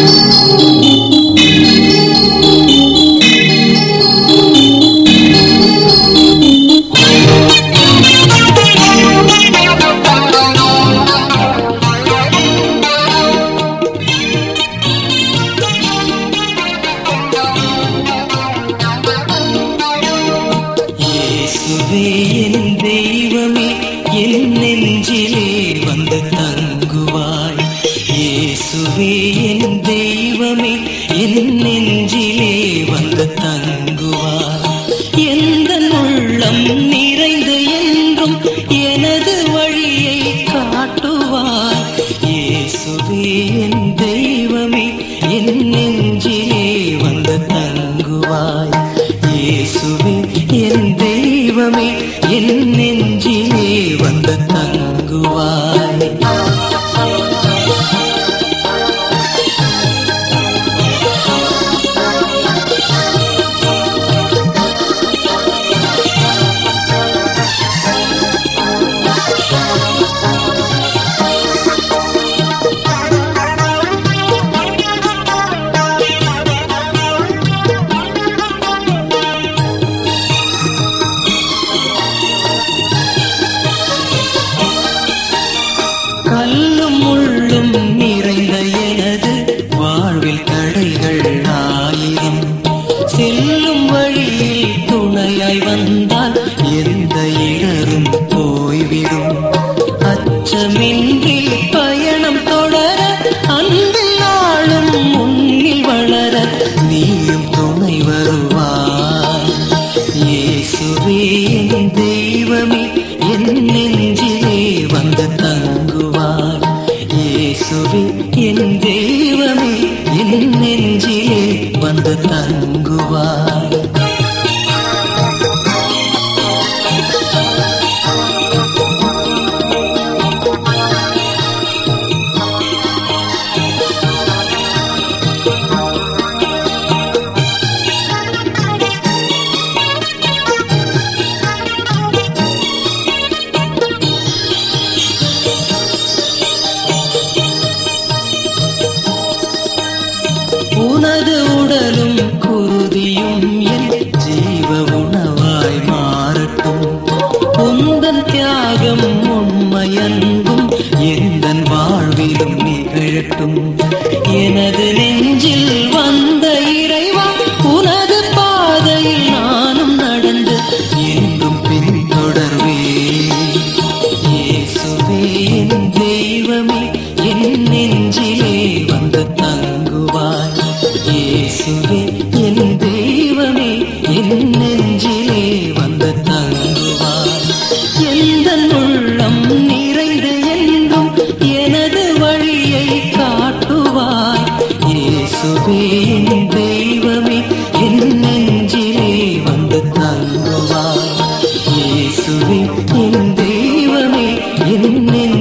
இயேசுவே என் தெய்வமே என் நெஞ்சிலே வந்து தங்குவாய் இயேசுவே என் தெய்வமே என் நெஞ்சிலே வந்து தங்குவாய் எந்த உள்ளம் நிறைந்து என்றும் எனது வழியை காட்டுவாய் இயேசுவே என் தெய்வமே என் நெஞ்சிலே வந்து தங்குவாய் இயேசுவே என் தெய்வமே என் நெஞ்சிலே வந்து தங்குவாய் கல்லும் முள்ளும் நிறைந்த எனது வாழ்வில் தடைகள் ஆயிரம் செல்லும் வழியில் துணையாய் வந்தால் எந்த இடரும் போய்விடும் அச்சமின்றி பயணம் தொடர அன்பில் நாளும் முன்னில் வளர நீயும் துணை வருவாய் இயேசுவே என் தெய்வமே என் நெஞ்சிலே வந்து தங்குவார் இயேசுவே என் தெய்வமே என் நெஞ்சிலே வந்து தங்குவார் உனது உடலும் குருதியும் என் ஜீவ உணவாய் மாறட்டும் உந்தன் தியாகம் உண்மையன்பும் எந்தன் வாழ்விலும் நிகழட்டும் எனது நெஞ்சில் வந்த இறைவா உனது பாதையில் நானும் நடந்து என்றும் பின்தொடர்வே இயேசுவே என் தெய்வமே என் நெஞ்சிலே வந்து தங்குவாய் இயேசுவே என் தெய்வமே என் நெஞ்சிலே வந்து தங்குவாய் எந்த உள்ளம் நிறைந்து என்றும் எனது வழியை காட்டுவாய் இயேசுவே என் தெய்வமே என் நெஞ்சிலே வந்து தங்குவாய் இயேசுவே என் தெய்வமே என் நெஞ்சிலே